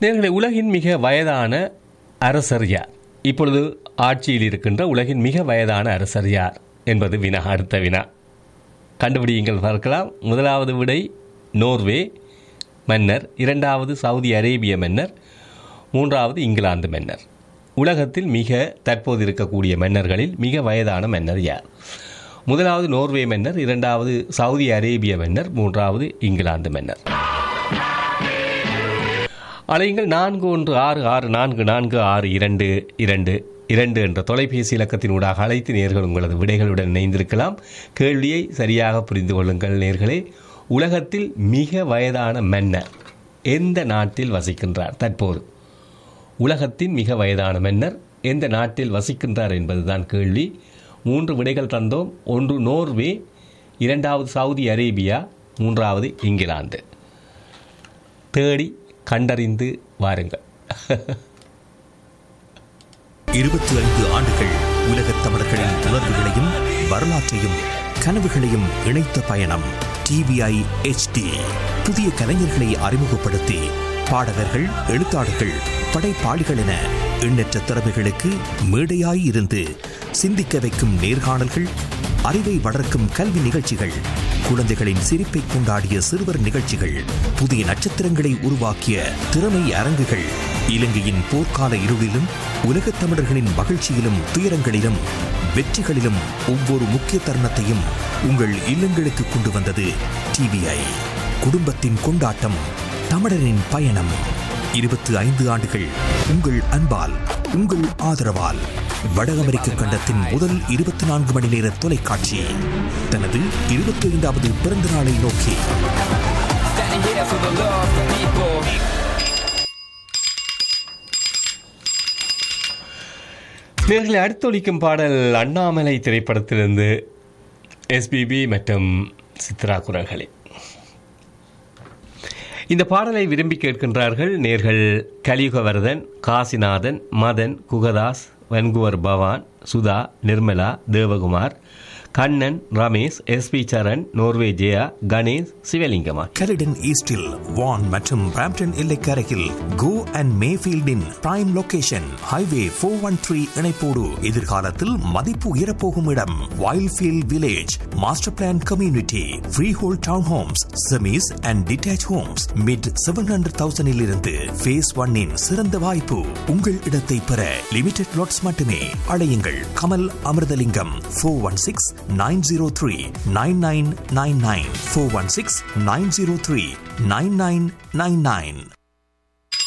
நேர்களை உலகின் மிக வயதான அரசர் யார் இப்பொழுது ஆட்சியில் இருக்கின்ற உலகின் மிக வயதான அரசர் யார் என்பது வினா அடுத்த வினா கண்டுபிடியுங்கள் பார்க்கலாம் முதலாவது விடை நோர்வே மன்னர் இரண்டாவது சவுதி அரேபிய மன்னர் மூன்றாவது இங்கிலாந்து மன்னர் உலகத்தில் மிக தற்போது இருக்கக்கூடிய மன்னர்களில் மிக வயதான மன்னர் யார் முதலாவது நோர்வே மன்னர் இரண்டாவது சவுதி அரேபிய மன்னர் மூன்றாவது இங்கிலாந்து மன்னர் அலையுங்கள் நான்கு ஒன்று ஆறு ஆறு நான்கு நான்கு ஆறு இரண்டு இரண்டு இரண்டு என்ற தொலைபேசி இலக்கத்தின் ஊடாக அழைத்து நேர்கள் உங்களது விடைகளுடன் இணைந்திருக்கலாம் கேள்வியை சரியாக புரிந்து கொள்ளுங்கள் நேர்களே உலகத்தில் மிக வயதான மன்னர் எந்த நாட்டில் வசிக்கின்றார் தற்போது உலகத்தின் மிக வயதான மன்னர் எந்த நாட்டில் வசிக்கின்றார் என்பதுதான் கேள்வி மூன்று விடைகள் தந்தோம் ஒன்று நோர்வே இரண்டாவது சவுதி அரேபியா மூன்றாவது இங்கிலாந்து தேடி கண்டறிந்து வாருங்கள் இருபத்தி ஐந்து ஆண்டுகள் உலகத் தமிழர்களின் உணர்வுகளையும் வரலாற்றையும் கனவுகளையும் இணைத்த பயணம் டிவிஐ HD புதிய கலைஞர்களை அறிமுகப்படுத்தி பாடகர்கள் எழுத்தாளர்கள் படைப்பாளிகள் என எண்ணற்ற திறமைகளுக்கு மேடையாய் இருந்து சிந்திக்க வைக்கும் நேர்காணல்கள் அறிவை வளர்க்கும் கல்வி நிகழ்ச்சிகள் குழந்தைகளின் சிரிப்பை கொண்டாடிய சிறுவர் நிகழ்ச்சிகள் புதிய நட்சத்திரங்களை உருவாக்கிய திறமை அரங்குகள் இலங்கையின் போர்க்கால இருளிலும் உலகத் தமிழர்களின் மகிழ்ச்சியிலும் துயரங்களிலும் வெற்றிகளிலும் ஒவ்வொரு முக்கிய தருணத்தையும் உங்கள் இல்லங்களுக்கு கொண்டு வந்தது டிவிஐ குடும்பத்தின் கொண்டாட்டம் தமிழரின் பயணம் இருபத்தி ஐந்து ஆண்டுகள் உங்கள் அன்பால் உங்கள் ஆதரவால் வட அமெரிக்க கண்டத்தின் முதல் இருபத்தி நான்கு மணி நேர தொலைக்காட்சி தனது இருபத்தி ஐந்தாவது பிறந்த நாளை நோக்கி Standing here for the love of people. நேர்களை அடுத்தொழிக்கும் பாடல் அண்ணாமலை திரைப்படத்திலிருந்து எஸ்பிபி மற்றும் சித்ரா குரல்களே இந்த பாடலை விரும்பி கேட்கின்றார்கள் நேர்கள் Kaliyugavardhan Kasinathan Madan Kugathas Vancouver Pavan Sudha Nirmala Devakumar Kannan Ramesh SP Charan Norway Jaya Ganesh சிவலிங்கமா கலிடன் ஈஸ்டில் வான் மற்றும் பிராம்டன் எல்லைக்கரையில் கோ அண்ட் மேஃபீல்டின் prime location highway four one three இணைப்போடு எதிர்காலத்தில் மதிப்பு உயரப்போகும் இடம் Wildfield village master plan community freehold town homes semis and detach homes mid seven hundred தௌசண்டில் இருந்து ஃபேஸ் ஒன்னின் சிறந்த வாய்ப்பு உங்கள் இடத்தை பெற லிமிடெட் லாட்ஸ் மட்டுமே அழையுங்கள் Kamal Amirthalingam four one six nine zero three nine nine nine nine four one six nine zero three nine nine nine nine